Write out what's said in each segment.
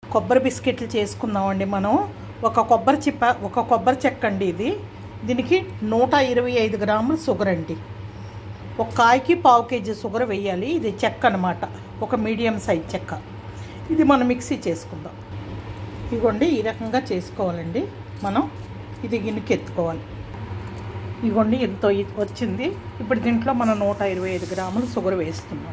కొబ్బరి బిస్కెట్లు చేసుకుందామండి మనం ఒక కొబ్బరి చిప్ప ఒక కొబ్బరి చెక్క అండి ఇది దీనికి నూట ఇరవై ఐదు గ్రాముల షుగర్ అండి ఒక కాయకి పావు కేజీ షుగర్ వేయాలి ఇది చెక్క అనమాట ఒక మీడియం సైజ్ చెక్క ఇది మనం మిక్సీ చేసుకుందాం ఇదిగోండి ఈ రకంగా చేసుకోవాలండి మనం ఇది గిన్నెకి ఎత్తుకోవాలి ఇదిగోండి ఎంతో ఇ- వచ్చింది ఇప్పుడు దీంట్లో మనం నూట ఇరవై ఐదు గ్రాములు షుగర్ వేస్తున్నాం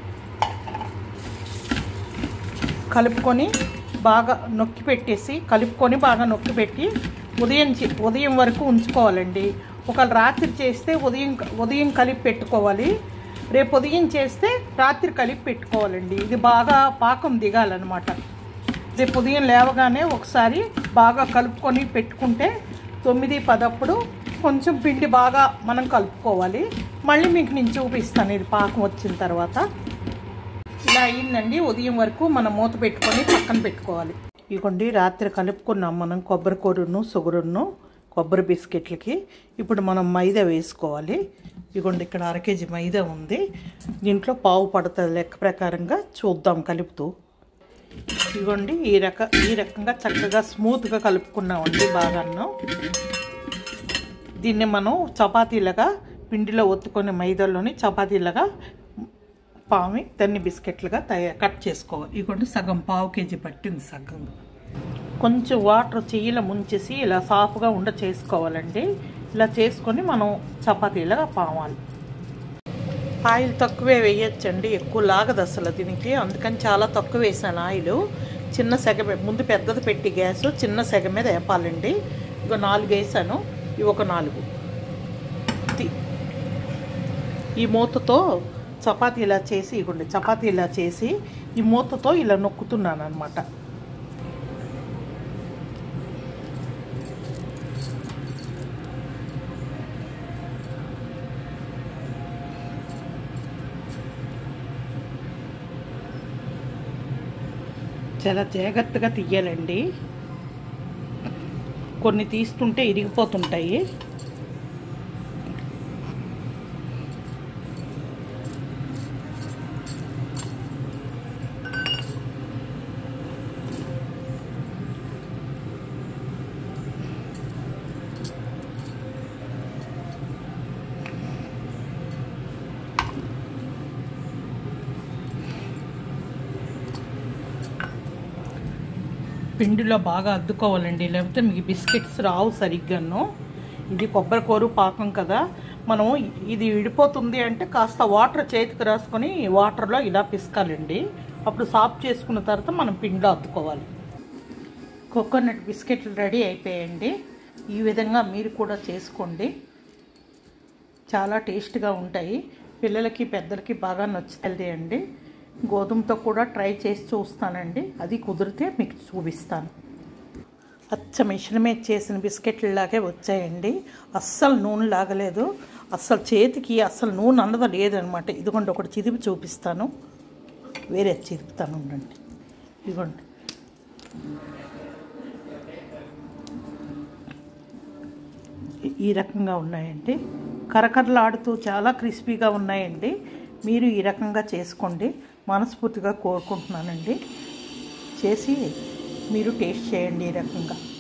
కలుపుకొని బాగా నొక్కి పెట్టేసి కలుపుకొని బాగా నొక్కి పెట్టి ఉదయం చి- ఉదయం వరకు ఉంచుకోవాలండి ఒకవేళ రాత్రి చేస్తే ఉదయం ఉదయం కలిపి పెట్టుకోవాలి రేపు ఉదయం చేస్తే రాత్రి కలిపి పెట్టుకోవాలండి ఇది బాగా పాకం దిగాలన్నమాట రేపు ఉదయం లేవగానే ఒకసారి బాగా కలుపుకొని పెట్టుకుంటే తొమ్మిది పదప్పుడు కొంచెం పిండి బాగా మనం కలుపుకోవాలి మళ్ళీ మీకు నేను చూపిస్తాను ఇది పాకం వచ్చిన తర్వాత ఇలా అయిందండి ఉదయం వరకు మనం మూత పెట్టుకొని పక్కన పెట్టుకోవాలి ఇదిగోండి రాత్రి కలుపుకున్నాం మనం కొబ్బరి కూరను సుగరును కొబ్బరి బిస్కెట్లకి ఇప్పుడు మనం మైదా వేసుకోవాలి ఇదిగోండి ఇక్కడ అర కేజీ మైదా ఉంది దీంట్లో పావు పడుతుంది లెక్క ప్రకారంగా చూద్దాం కలుపుతూ ఇదిగోండి ఈ రక ఈ రకంగా చక్కగా స్మూత్గా కలుపుకున్నామండి బాగాను దీన్ని మనం చపాతీలుగా పిండిలో ఒత్తుకొని మైదాలోని చపాతీలుగా పామి దాన్ని బిస్కెట్లుగా తయారు కట్ చేసుకోవాలి ఇదిగోండి సగం పావు కేజీ పట్టింది సగం కొంచెం వాటర్ చెయ్యిలో ముంచేసి ఇలా సాఫ్గా ఉండ చేసుకోవాలండి ఇలా చేసుకొని మనం చపాతీలుగా పావాలి ఆయిల్ తక్కువే వేయచ్చండి ఎక్కువ లాగదు అసలు దీనికి అందుకని చాలా తక్కువ వేసాను ఆయిల్ చిన్న సెగ పె- ముందు పెద్దది పెట్టి గ్యాస్ చిన్న సెగ మీద వేపాలండి ఇక నాలుగు వేసాను ఇవి ఒక నాలుగు తి- ఈ మూతతో చపాతీ ఇలా చేసి ఇవ్వండి చపాతీ ఇలా చేసి ఈ మూతతో ఇలా నొక్కుతున్నాను అనమాట చాలా జాగ్రత్తగా తీయాలండి కొన్ని తీస్తుంటే ఇరిగిపోతుంటాయి పిండిలో బాగా అద్దుకోవాలండి లేకపోతే మీకు బిస్కెట్స్ రావు సరిగ్గాను ఇది కొబ్బరి కూర పాకం కదా మనం ఇది విడిపోతుంది అంటే కాస్త వాటర్ చేతికి రాసుకొని వాటర్లో ఇలా పిసకాలండి అప్పుడు సాఫ్ చేసుకున్న తర్వాత మనం పిండిలో అద్దుకోవాలి కోకోనట్ బిస్కెట్లు రెడీ అయిపోయాయండి ఈ విధంగా మీరు కూడా చేసుకోండి చాలా టేస్ట్గా ఉంటాయి పిల్లలకి పెద్దలకి బాగా నచ్చుతాయండి గోధుమతో కూడా ట్రై చేసి చూస్తానండి అది కుదిరితే మీకు చూపిస్తాను అచ్చ మిషన్ మీద చేసిన బిస్కెట్లలాగే వచ్చాయండి అస్సలు నూనె లాగలేదు అస్సలు చేతికి అస్సలు నూనె అన్నది లేదనమాట ఇదిగోండి ఒకటి చిదిపి చూపిస్తాను వేరే చిదుపుతాను ఉండండి ఇదిగోండి ఈ- ఈ రకంగా ఉన్నాయండి కరకరలాడుతూ చాలా క్రిస్పీగా ఉన్నాయండి మీరు ఈ రకంగా చేసుకోండి మనస్ఫూర్తిగా కోరుకుంటున్నానండి చేసి మీరు టేస్ట్ చేయండి ఈ రకంగా